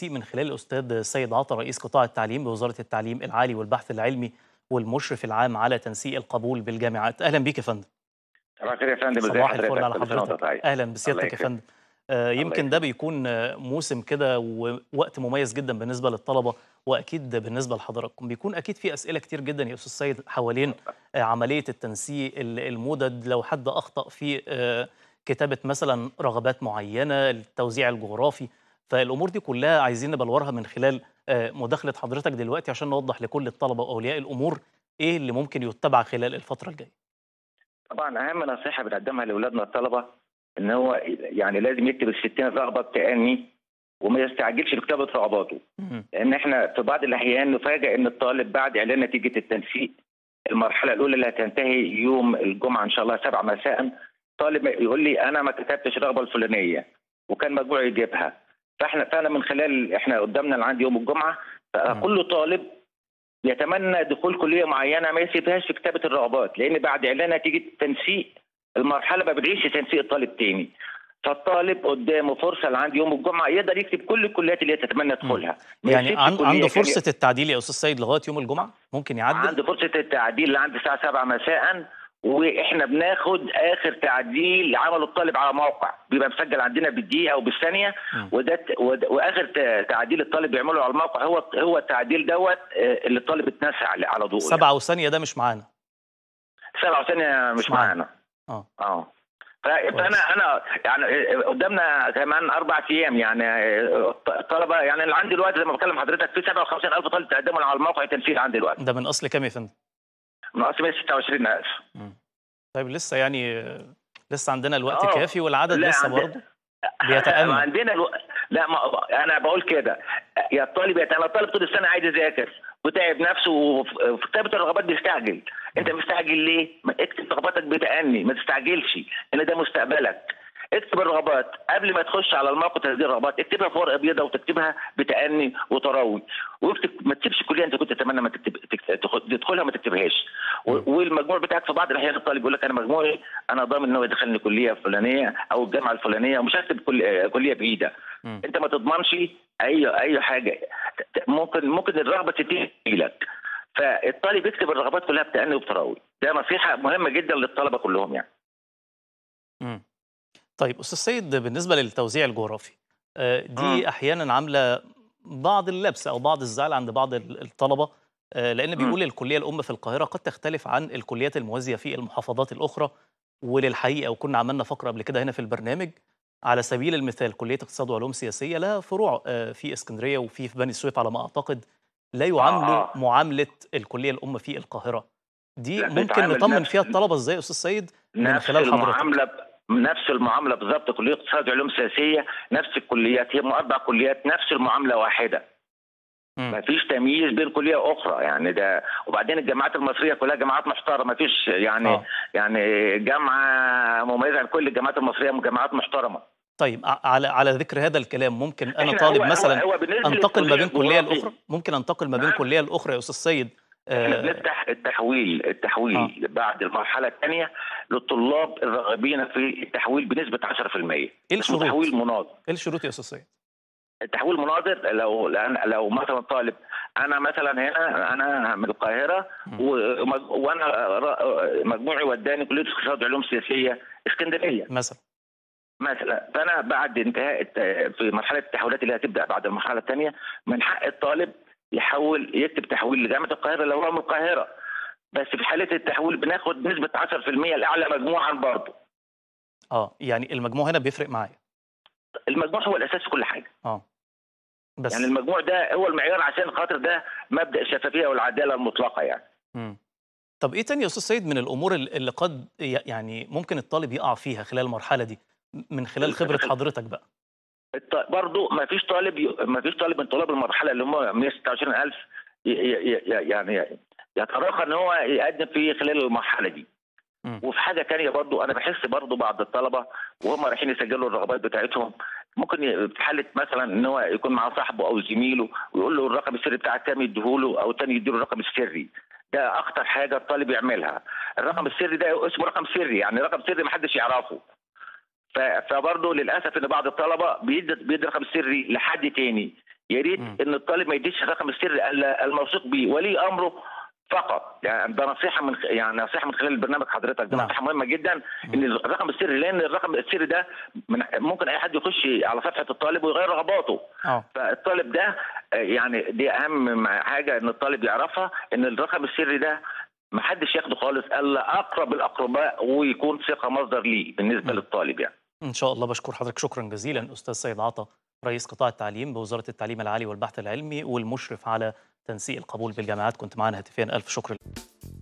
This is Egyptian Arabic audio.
التنسيق من خلال الأستاذ سيد عطا رئيس قطاع التعليم بوزارة التعليم العالي والبحث العلمي والمشرف العام على تنسيق القبول بالجامعات أهلا بيك يا فندم صباح الخير يا فندم ازي صباح الفل حضرتك على كل سنة وأنت حضرتك طيب. أهلا الله بسيادتك يا يكرمك. فندم آه، يمكن ده بيكون آه، موسم كده ووقت مميز جدا بالنسبة للطلبة وأكيد بالنسبة لحضراتكم بيكون أكيد في أسئلة كتير جدا يا أستاذ سيد حوالين آه، عملية التنسيق ال- المدد لو حد أخطأ في آه، كتابة مثلا رغبات معينة التوزيع الجغرافي فالأمور دي كلها عايزين نبلورها من خلال آه، مداخلة حضرتك دلوقتي عشان نوضح لكل الطلبة وأولياء الأمور إيه اللي ممكن يتبع خلال الفترة الجاية طبعا اهم نصيحه بنقدمها لاولادنا الطلبه ان هو يعني لازم يكتب ال 60 رغبه بتأني وما يستعجلش في كتابه رغباته مم. لان احنا في بعض الاحيان نفاجئ ان الطالب بعد اعلان نتيجه التنسيق المرحله الاولى اللي هتنتهي يوم الجمعه ان شاء الله 7 مساء طالب يقول لي انا ما كتبتش الرغبه الفلانيه وكان مجموعي يجيبها فاحنا فانا من خلال احنا قدامنا اللي عندي يوم الجمعه فكل طالب يتمنى دخول كليه معينه ما يسيبهاش في كتابه الرغبات لان بعد اعلان نتيجه التنسيق المرحله ما بتعيش تنسيق الطالب تاني فالطالب قدامه فرصه اللي عندي يوم الجمعه يقدر يكتب كل الكليات اللي يتمنى يدخلها ما يعني يسيبش عن- كلية عنده كان- فرصة التعديل يا أستاذ سيد لغاية يوم الجمعة ممكن يعدل عنده فرصه التعديل اللي عند الساعه 7 مساء واحنا بناخد اخر تعديل عمله الطالب على موقع بيبقى مسجل عندنا بالدقيقه وبالثانيه مم. وده ت- وده- واخر ت- تعديل الطالب بيعمله على الموقع هو هو التعديل دوت آه، اللي الطالب اتنسى على على ضوءه سبعة وثانية ده مش معانا سبعة ثانية مش مش معانا. معانا اه اه ف- فانا انا يعني قدامنا كمان اربع ايام يعني الطلبه يعني اللي عندي دلوقتي زي ما بكلم حضرتك في 57000 طالب تقدموا على الموقع التنسيق عندي دلوقتي ده من أصل كام يا فندم؟ من اصل 126,000 مم. طيب لسه يعني آه، لسه عندنا الوقت آه. كافي والعدد لا، لسه عند- برضه بيتأمل. عندنا الو... لا ما... انا بقول كده يا الطالب يا انا الطالب طول السنه عايز يذاكر وتعب نفسه وفي وفي كتابه الرغبات بيستعجل انت مستعجل ليه؟ ما اكتب رغباتك بتأني ما تستعجلش ان ده مستقبلك اكتب الرغبات قبل ما تخش على الموقع تسجيل الرغبات اكتبها في ورقه بيضاء وتكتبها بتأني وتروي واكتب ما تسيبش كليه انت كنت تتمنى ما تكتب تكت- تخ- تدخلها ما تكتبهاش و- والمجموع بتاعك في بعض الاحيان الطالب يقول لك انا مجموعي انا ضامن ان هو يدخلني كليه فلانيه او الجامعه الفلانيه ومش هكتب كل آه، كليه بعيده مم. انت ما تضمنش اي اي حاجه ت- ممكن ممكن الرغبه تتيجي لك فالطالب يكتب الرغبات كلها بتأني وبتراوي ده نصيحه مهمه جدا للطلبه كلهم يعني مم. طيب أستاذ سيد بالنسبة للتوزيع الجغرافي آه، دي مم. أحيانا عاملة بعض اللبس أو بعض الزعل عند بعض ال- الطلبة آه، لأن بيقول الكلية الأم في القاهرة قد تختلف عن الكليات الموازية في المحافظات الأخرى وللحقيقة وكنا عملنا فقرة قبل كده هنا في البرنامج على سبيل المثال كلية اقتصاد وعلوم سياسية لها فروع آه، في اسكندرية وفي في بني سويف على ما أعتقد لا يعاملوا آه. معاملة الكلية الأم في القاهرة دي لا، ممكن بتتعامل نطمن نفس- فيها الطلبة ازاي يا أستاذ سيد من نفس خلال حضرتك المعامله ب- نفس المعامله بالظبط كليه اقتصاد وعلوم سياسيه نفس الكليات هم اربع كليات نفس المعامله واحده مم. ما فيش تمييز بين كليه اخرى يعني ده وبعدين الجامعات المصريه كلها جامعات محترمه ما فيش يعني آه. يعني جامعه مميزه عن كل الجامعات المصريه جامعات محترمه طيب ع- على على ذكر هذا الكلام ممكن انا إحنا طالب هو- مثلا هو, هو بالنسبه انتقل ما بين للكلية كليه الجغرافي، لاخرى ممكن انتقل ما بين نعم. كليه لاخرى يا استاذ سيد احنا آه بنفتح التحويل التحويل آه. بعد المرحله الثانيه للطلاب الراغبين في التحويل بنسبه 10% ايه اسمه الشروط تحويل مناظر ايه الشروط يا استاذ سيد التحويل مناظر لو لأن لو مثلا طالب انا مثلا هنا انا من القاهره مم. ومج- وانا را- مجموعي وداني كليه اقتصاد وعلوم سياسيه اسكندريه مثلا مثلا فانا بعد انتهاء الت- في مرحله التحويلات اللي هتبدا بعد المرحله الثانيه من حق الطالب يحول يكتب تحويل لجامعه القاهره لو هو من القاهره بس في حاله التحويل بناخد نسبه 10% الاعلى مجموعا برضه اه يعني المجموع هنا بيفرق معايا المجموع هو الاساس في كل حاجه اه بس يعني المجموع ده هو المعيار عشان خاطر ده مبدا الشفافيه والعداله المطلقه يعني مم. طب ايه تاني يا استاذ سيد من الامور ال- اللي قد ي- يعني ممكن الطالب يقع فيها خلال المرحله دي من خلال خبره حضرتك بقى الط- برضه ما فيش طالب ي... ما فيش طالب من طلاب المرحله اللي هم 126000 ي... ي... ي... يعني يتراخى ان هو يقدم في خلال المرحله دي مم. وفي حاجه تانية برضو انا بحس برضو بعض الطلبه وهم رايحين يسجلوا الرغبات بتاعتهم ممكن ي- في حاله مثلا ان هو يكون مع صاحبه او زميله ويقول له الرقم السري بتاع التاني يديهوله او التاني يديله الرقم السري ده اخطر حاجه الطالب يعملها الرقم السري ده اسمه رقم سري يعني رقم سري محدش يعرفه ف- فبرضه للاسف ان بعض الطلبه بيدي بيدي الرقم السري لحد تاني يا ريت مم. ان الطالب ما يديش الرقم السري الا الموثوق به ولي امره فقط يعني ده نصيحه من يعني نصيحه من خلال البرنامج حضرتك ده نعم. نصيحه مهمه جدا ان الرقم السري لان الرقم السري ده من ممكن اي حد يخش على صفحه الطالب ويغير رغباته اه فالطالب ده آه، يعني دي اهم حاجه ان الطالب يعرفها ان الرقم السري ده ما حدش ياخده خالص الا اقرب الاقرباء ويكون ثقه مصدر ليه بالنسبه م. للطالب يعني ان شاء الله بشكر حضرتك شكرا جزيلا استاذ سيد عطا رئيس قطاع التعليم بوزاره التعليم العالي والبحث العلمي والمشرف على تنسيق القبول بالجامعات كنت معنا هاتفيا الف شكر